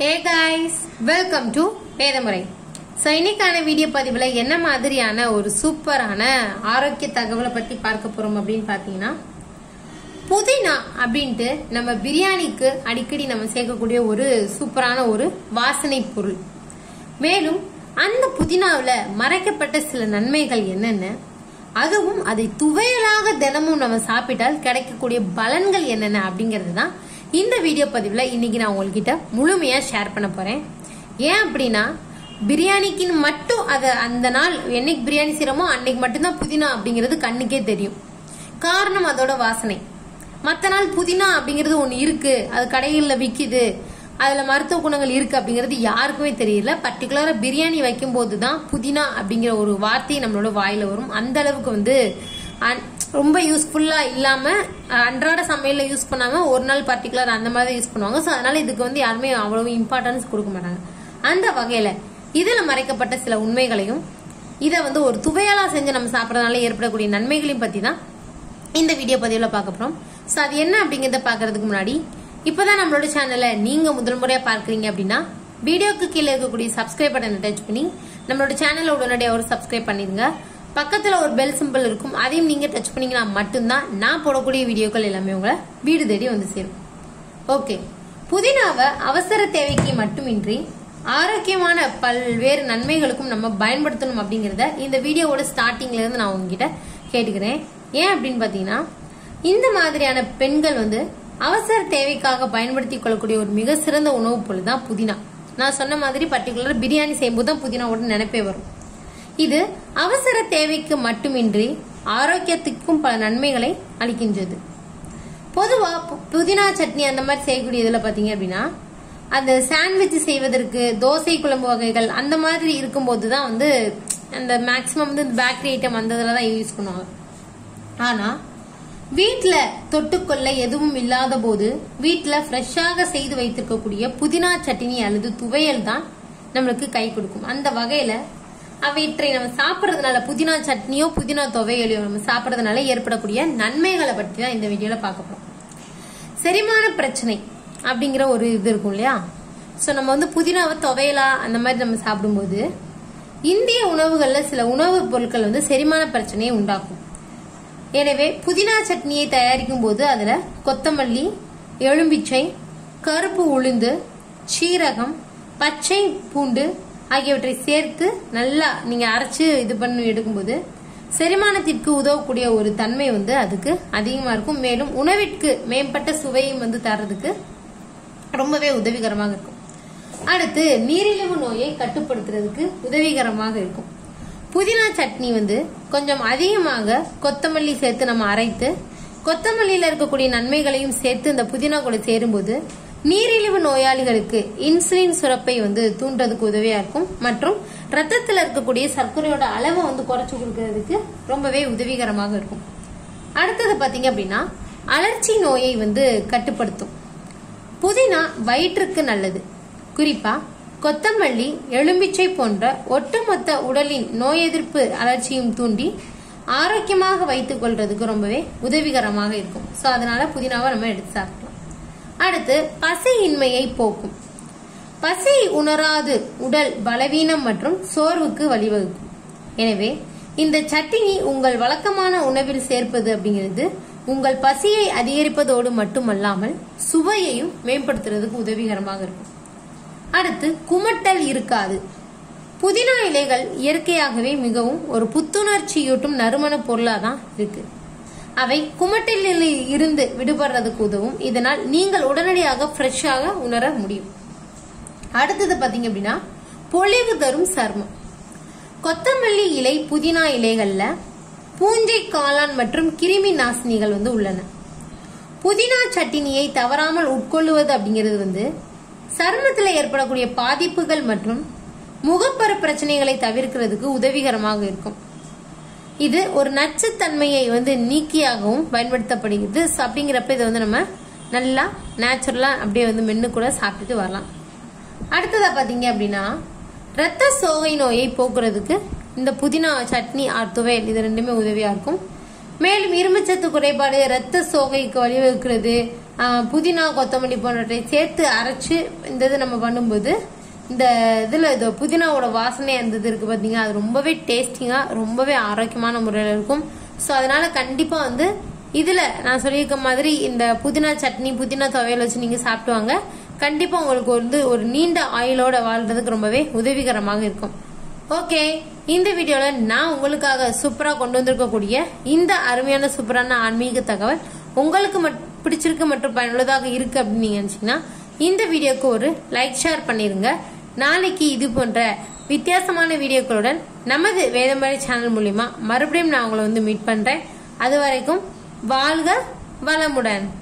hey guys welcome to Vedhamurai so இன்னைக்கான video பதிவில் என்ன மாதிரியான ஒரு சூப்பரான ஆரோக்கிய தகவலை பற்றி பார்க்க போறோம் அப்படின்னு பார்த்தீங்கன்னா புதினா அப்படின்ட்டு நம்ம பிரியாணிக்கு அடிக்கடி நம்ம சேர்க்கக்கூடிய ஒரு சூப்பரான ஒரு வாசனை பொருள் மேலும் அந்த புதினாவில் மறைக்கப்பட்ட சில நன்மைகள் என்னென்ன அதுவும் அதை துவையலாக தினமும் நம்ம சாப்பிட்டால் கிடைக்கக்கூடிய பலன்கள் என்னென்ன அப்படிங்கிறது தான் இந்த வீடியோ பதிவில் இன்னைக்கு நான் உங்ககிட்ட முழுமையாக ஷேர் பண்ண போறேன் ஏன் அப்படின்னா பிரியாணிக்குன்னு மட்டும் அதை அந்த நாள் என்னைக்கு பிரியாணி செய்கிறோமோ அன்னைக்கு மட்டும்தான் புதினா அப்படிங்கிறது கண்ணுக்கே தெரியும் காரணம் அதோட வாசனை மற்ற நாள் புதினா அப்படிங்கிறது ஒன்று இருக்கு அது கடைகளில் விற்கிது அதில் மருத்துவ குணங்கள் இருக்கு அப்படிங்கிறது யாருக்குமே தெரியல பர்டிகுலராக பிரியாணி வைக்கும்போது தான் புதினா அப்படிங்கிற ஒரு வார்த்தை நம்மளோட வாயில வரும் அந்த அளவுக்கு வந்து அன்- ரொம்ப யூஸ்ஃபுல்லாக இல்லாமல் அன்றாட சமையலில் யூஸ் பண்ணாமல் ஒரு நாள் பர்டிகுலர் அந்த மாதிரி யூஸ் பண்ணுவாங்க ஸோ அதனால இதுக்கு வந்து யாருமே அவ்வளவு இம்பார்ட்டன்ஸ் கொடுக்க மாட்டாங்க அந்த வகையில் இதில் மறைக்கப்பட்ட சில உண்மைகளையும் இதை வந்து ஒரு துவையலா செஞ்சு நம்ம சாப்பிட்றதுனால ஏற்படக்கூடிய நன்மைகளையும் பற்றி தான் இந்த வீடியோ பதிவில் பார்க்க போகிறோம் ஸோ அது என்ன அப்படிங்கிறத பார்க்கறதுக்கு முன்னாடி இப்போதான் நம்மளோட சேனலை நீங்கள் முதல் முறையாக பார்க்குறீங்க அப்படின்னா வீடியோக்கு கீழே இருக்கக்கூடிய சப்ஸ்கிரைப் பட்டனை டச் பண்ணி நம்மளோட சேனலை உடனடியாக ஒரு சப்ஸ்கிரைப் பண்ணிடுங்க பக்கத்தில் ஒரு பெல் சிம்பிள் இருக்கும் அதையும் நீங்கள் டச் பண்ணீங்கன்னா மட்டும்தான் நான் போடக்கூடிய வீடியோக்கள் எல்லாமே உங்களை வீடு தேடி வந்து சேரும் ஓகே புதினாவை அவசர தேவைக்கு மட்டுமின்றி ஆரோக்கியமான பல்வேறு நன்மைகளுக்கும் நம்ம பயன்படுத்தணும் அப்படிங்கறத இந்த வீடியோவோட ஸ்டார்டிங்ல இருந்து நான் உங்ககிட்ட கேட்டுக்கிறேன் ஏன் அப்படின்னு பாத்தீங்கன்னா இந்த மாதிரியான பெண்கள் வந்து அவசர தேவைக்காக பயன்படுத்தி கொள்ளக்கூடிய ஒரு மிக சிறந்த உணவுப் பொருள் தான் புதினா நான் சொன்ன மாதிரி பர்டிகுலர் பிரியாணி செய்யும்போது தான் புதினாவோட நினைப்பே வரும் இது அவசர தேவைக்கு மட்டுமின்றி ஆரோக்கியத்துக்கும் பல நன்மைகளை அளிக்கின்றது பொதுவா பு- புதினா சட்னி அந்த மாதிரி செய்யக்கூடிய இதுல பாத்தீங்க அப்படின்னா அந்த சாண்ட்விச் செய்வதற்கு தோசை குழம்பு வகைகள் அந்த மாதிரி இருக்கும்போது தான் வந்து அந்த மேக்சிமம் வந்து இந்த பேக்கரி ஐட்டம் அந்த இதில் தான் யூஸ் பண்ணுவாங்க ஆனா வீட்ல தொட்டுக்கொள்ள எதுவும் இல்லாத போது வீட்ல ஃப்ரெஷ்ஷாக செய்து வைத்திருக்கக்கூடிய புதினா சட்னி அல்லது துவையல் தான் நம்மளுக்கு கை கொடுக்கும் அந்த வகையில அவற்றை நம்ம சாப்பிட்றதுனால புதினா சட்னியோ புதினா துவையலையோ நம்ம சாப்பிட்றதுனால ஏற்படக்கூடிய நன்மைகளை பற்றி தான் இந்த வீடியோல பார்க்க போறோம் செரிமான பிரச்சனை அப்படிங்கிற ஒரு இது இருக்கும் இல்லையா ஸோ நம்ம வந்து புதினாவை துவையலா அந்த மாதிரி நம்ம சாப்பிடும்போது இந்திய உணவுகளில் சில உணவுப் பொருட்கள் வந்து செரிமான பிரச்சனையை உண்டாக்கும் எனவே புதினா சட்னியை தயாரிக்கும் போது அதுல கொத்தமல்லி எலும்பிச்சை கருப்பு உளுந்து சீரகம் பச்சை பூண்டு ஆகியவற்றை சேர்த்து நல்லா நீங்க அரைச்சு இது பண்ணி எடுக்கும்போது செரிமானத்திற்கு உதவக்கூடிய ஒரு தன்மை வந்து அதுக்கு அதிகமா இருக்கும் மேலும் உணவிற்கு மேம்பட்ட சுவையும் வந்து தர்றதுக்கு ரொம்பவே உதவிகரமாக இருக்கும் அடுத்து நீரிழிவு நோயை கட்டுப்படுத்துறதுக்கு உதவிகரமாக இருக்கும் புதினா சட்னி வந்து கொஞ்சம் அதிகமாக கொத்தமல்லி சேர்த்து நம்ம அரைத்து கொத்தமல்லியில இருக்கக்கூடிய நன்மைகளையும் சேர்த்து இந்த புதினா கூட சேரும்போது நீரிழிவு நோயாளிகளுக்கு இன்சுலின் சுரப்பை வந்து தூண்டுறதுக்கு உதவியா இருக்கும் மற்றும் ரத்தத்துல இருக்கக்கூடிய சர்க்கரையோட அளவை வந்து குறைச்சு கொடுக்கறதுக்கு ரொம்பவே உதவிகரமாக இருக்கும் அடுத்தது பாத்தீங்க அப்படின்னா அலர்ச்சி நோயை வந்து கட்டுப்படுத்தும் புதினா வயிற்றுக்கு நல்லது குறிப்பா கொத்தமல்லி எலும்பிச்சை போன்ற ஒட்டுமொத்த உடலின் நோய் எதிர்ப்பு அலர்ச்சியும் தூண்டி ஆரோக்கியமாக வைத்துக் கொள்றதுக்கு ரொம்பவே உதவிகரமாக இருக்கும் ஸோ அதனால புதினாவை நம்ம எடுத்து சாப்பிடலாம் அடுத்து பசியின்மையை போக்கும் பசி உணராது உடல் பலவீனம் மற்றும் சோர்வுக்கு வழிவகுக்கும் எனவே இந்த சட்டினி உங்கள் வழக்கமான உணவில் சேர்ப்பது அப்படிங்கிறது உங்கள் பசியை அதிகரிப்பதோடு மட்டுமல்லாமல் சுவையையும் மேம்படுத்துறதுக்கு உதவிகரமாக இருக்கும் அடுத்து குமட்டல் இருக்காது புதினா இலைகள் இயற்கையாகவே மிகவும் ஒரு புத்துணர்ச்சியூட்டும் நறுமண பொருளா தான் இருக்கு அவை குமட்டலில் இருந்து விடுபடுறதுக்கு உதவும் இதனால் நீங்கள் உடனடியாக ஃப்ரெஷ்ஷாக உணர முடியும் அடுத்தது பாத்தீங்க அப்படின்னா பொலிவு தரும் சர்மம் கொத்தமல்லி இலை புதினா இலைகள்ல பூஞ்சை காளான் மற்றும் கிருமி நாசினிகள் வந்து உள்ளன புதினா சட்டினியை தவறாமல் உட்கொள்ளுவது அப்படிங்கிறது வந்து சருமத்தில் ஏற்படக்கூடிய பாதிப்புகள் மற்றும் முகப்பரு பிரச்சனைகளை தவிர்க்கிறதுக்கு உதவிகரமாக இருக்கும் இது ஒரு நச்சுத்தன்மையை வந்து நீக்கியாகவும் பயன்படுத்தப்படுகிறது So, அப்படிங்கிறப்ப இதை வந்து நம்ம நல்லா நேச்சுரலா அப்படியே வந்து மென்னு கூட சாப்பிட்டுட்டு வரலாம் அடுத்ததா பாத்தீங்க அப்படின்னா ரத்த சோகை நோயை போக்குறதுக்கு இந்த புதினா சட்னி ஆர் துவையல் இது ரெண்டுமே உதவியா இருக்கும் மேலும் இரும்புச்சத்து குறைபாடு ரத்த சோகைக்கு வழிவகுக்கிறது ஆஹ், புதினா கொத்தமல்லி போன்றவற்றை சேர்த்து அரைச்சு இந்த இது நம்ம பண்ணும்போது இந்த இதுல இது புதினாவோட வாசனை அந்த இது இருக்கு பாத்தீங்க அது ரொம்பவே டேஸ்டிங்கா ரொம்பவே ஆரோக்கியமான முறையில் இருக்கும் ஸோ அதனால கண்டிப்பா வந்து இதுல நான் சொல்லியிருக்க மாதிரி இந்த புதினா சட்னி புதினா துவையல் வச்சு நீங்க சாப்பிட்டு வாங்க கண்டிப்பா உங்களுக்கு வந்து ஒரு நீண்ட ஆயுளோட வாழ்றதுக்கு ரொம்பவே உதவிகரமாக இருக்கும் ஓகே இந்த வீடியோல நான் உங்களுக்காக சூப்பரா கொண்டு வந்திருக்கக்கூடிய இந்த அருமையான சூப்பரான ஆன்மீக தகவல் உங்களுக்கு மட்- பிடிச்சிருக்கு மற்றும் பயனுள்ளதாக இருக்கு அப்படின்னு நீங்க நினைச்சீங்கன்னா இந்த வீடியோக்கு ஒரு லைக் ஷேர் பண்ணிருங்க நாளைக்கு இது போன்ற வித்தியாசமான வீடியோக்களுடன் நமது வேதமறை சேனல் மூலியமா மறுபடியும் நான் உங்களை வந்து மீட் பண்றேன் அது வரைக்கும் வாழ்க வளமுடன்